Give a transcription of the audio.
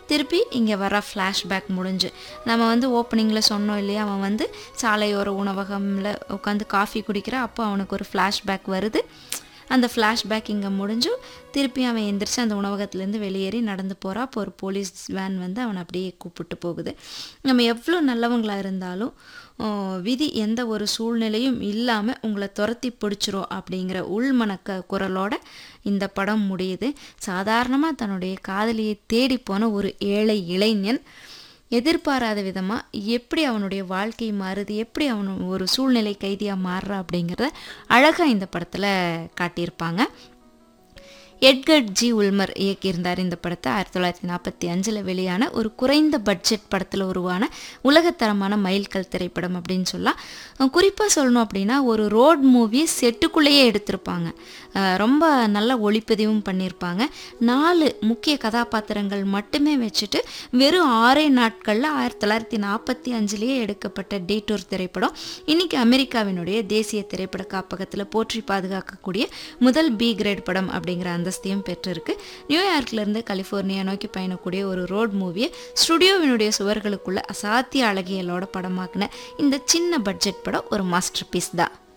திருப்பி இங்கே வர ஃப்ளாஷ்பேக் முடிஞ்சு நம்ம வந்து ஓப்பனிங்கில் சொன்னோம் இல்லையா அவன் வந்து சாலையோர உணவகம்ல உட்காந்து காஃபி குடிக்கிற அப்போ அவனுக்கு ஒரு ஃப்ளாஷ்பேக் வருது அந்த ஃப்ளாஷ்பேக் இங்கே முடிஞ்சு திருப்பி அவன் எந்திரிச்சு அந்த உணவகத்துலேருந்து வெளியேறி நடந்து போகிறா அப்போ ஒரு போலீஸ் வேன் வந்து அவனை அப்படியே கூப்பிட்டு போகுது நம்ம எவ்வளோ நல்லவங்களாக இருந்தாலும் ஆ, விதி எந்த ஒரு சூழ்நிலையும் இல்லாமல் உங்களை துரத்தி பிடிச்சிரும் அப்படிங்கிற உள்மனக்க குரலோட இந்த படம் முடியுது சாதாரணமாக தன்னுடைய காதலியை தேடி போன ஒரு ஏழை இளைஞன் எதிர்பாராத விதமாக எப்படி அவனுடைய வாழ்க்கை மாறுது எப்படி அவன் ஒரு சூழ்நிலை கைதியாக மாறுறா அப்படிங்கிறத அழகாக இந்த படத்தில் காட்டியிருப்பாங்க எட்கர்ட் ஜி உல்மர் இயக்கியிருந்தார் இந்த படத்தை ஆயிரத்தி தொள்ளாயிரத்தி நாற்பத்தி அஞ்சில் வெளியான ஒரு குறைந்த பட்ஜெட் படத்தில் உருவான உலகத்தரமான மைல்கல் திரைப்படம் அப்படின்னு சொல்லலாம் குறிப்பாக சொல்லணும் அப்படின்னா ஒரு ரோட் மூவி செட்டுக்குள்ளேயே எடுத்திருப்பாங்க அஹ் ரொம்ப நல்ல ஒளிப்பதிவும் பண்ணியிருப்பாங்க நாலு முக்கிய கதாபாத்திரங்கள் மட்டுமே வச்சுட்டு வெறும் ஆறே நாட்களில் ஆயிரத்தி தொள்ளாயிரத்தி நாற்பத்தி அஞ்சுலேயே எடுக்கப்பட்ட டேட்டூர் திரைப்படம் இன்னைக்கு அமெரிக்காவினுடைய தேசிய திரைப்பட காப்பகத்தில் போற்றி பாதுகாக்கக்கூடிய முதல் பி கிரேட் படம் அப்படிங்கிற அந்தஸ்தையும் பெற்றிருக்கு நியூயார்க்லேருந்து கலிஃபோர்னியா நோக்கி பயணக்கூடிய ஒரு ரோட் மூவியை ஸ்டுடியோவினுடைய சுவர்களுக்குள்ள அசாத்திய அழகியலோட படமாக்குன இந்த சின்ன பட்ஜெட் படம் ஒரு மாஸ்டர் பீஸ் தான்